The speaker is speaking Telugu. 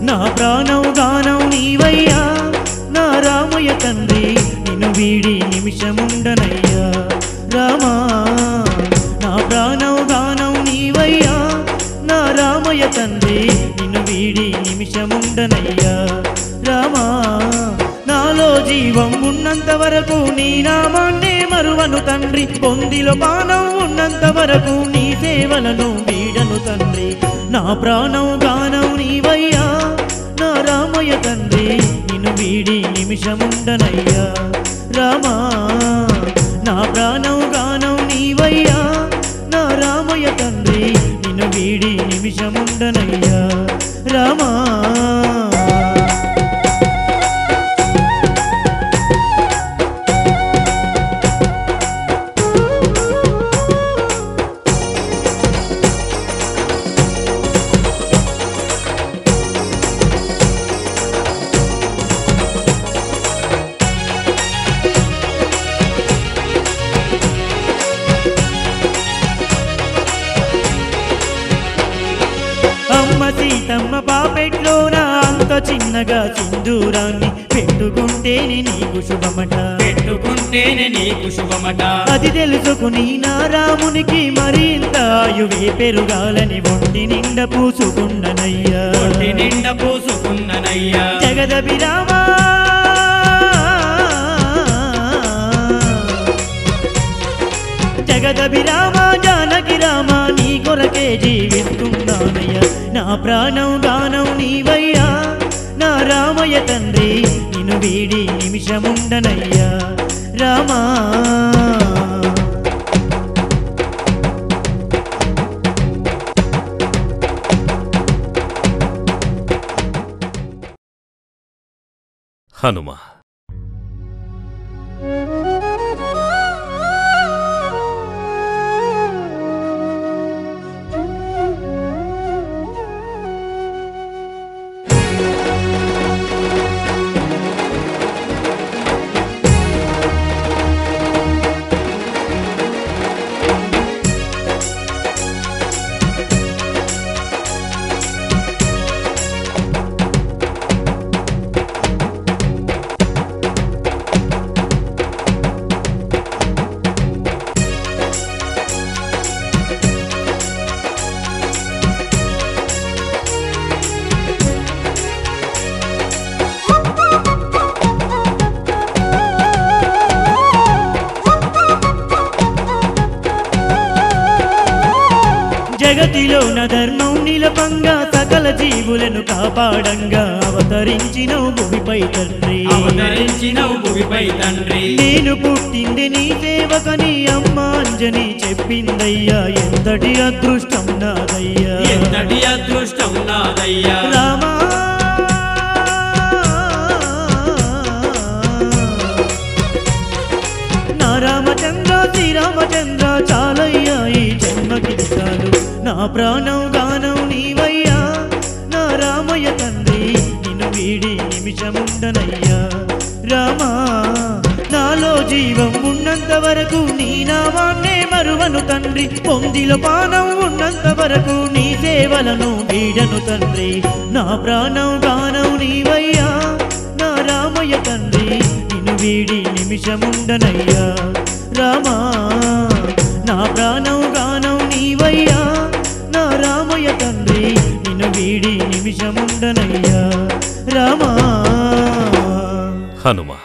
నా ప్రాణం గానం నీవయ్యా నా రామయ్య తండ్రి నిన్ను వీడి నిమిషముండనయ్యా రామా నా ప్రాణం గానం నీవయ్యా నా రామయ్య తండ్రి నిన్ను వీడి నిమిషముండనయ్యా రామా నాలో జీవం ఉన్నంత వరకు నీ నామాన్నే మరువను తండ్రి పొందిలో పానం ఉన్నంత వరకు నీ సేవలను వీడను తండ్రి నా ప్రాణం గానం నీవయ్యా నా రామయ్య తండ్రి నిన్ను వీడి నిమిషముండనయ్యా రామా నా ప్రాణం గానం నీవయ్యా నా రామయ్య తండ్రి నిన్ను వీడి నిమిషముండనయ్యా రామా అమ్మ సీతమ్మ పాపెట్లోన అంత చిన్నగా సింధూరాన్ని పెట్టుకుంటేనే నీకు శుభమట పెట్టుకుంటేనే నీకు శుభమట అది తెలుసుకుని నా రామునికి మరింత ఆయువే పెరుగాలని ఒంటి నిండ పూసుకున్ననయ్యా ఒంటి నిండ పూసుకున్ననయ్యా జగదభిరామా జగదభిరామ జానకి రామ నీ కొరకే జీవిస్తున్నానయ్యా నా ప్రాణం గానం నీవయ్యా నా రామయ్య తండ్రి నిన్ను వీడి నిమిషముండనయ్యా రామా హనుమ జగతిలోన ధర్మం నిలపంగా సకల జీవులను కాపాడంగా అవతరించిన భూమిపై తండ్రి అవతరించినవు భూమిపై తండ్రి నేను పుట్టింది నీ సేవకని అమ్మ అంజని చెప్పిందయ్యా ఎంతటి అదృష్టం నాదయ్యా ఎంతటి అదృష్టం నాదయ్యా రామా నా రామచంద్ర శ్రీరామచంద్ర చాలయ్యా ఈ జన్మకి చాలు నా ప్రాణం గానం నీవయ్యా నా రామయ్య తండ్రి నిన్ను వీడి నిమిషముండనయ్యా రామా నాలో జీవం ఉన్నంత వరకు నీ నామాన్నే మరువను తండ్రి పొందిలో పానం ఉన్నంత వరకు నీ సేవలను వీడను తండ్రి నా ప్రాణం గానం నీవయ్యా నా రామయ్య తండ్రి నిన్ను వీడి నిమిషముండనయ్యా రామా నా ప్రాణం గానం నీవయ్యా నా రామయ్య తండ్రి నిన్ను వీడి నిమిషముండనయ్యా రామా హనుమ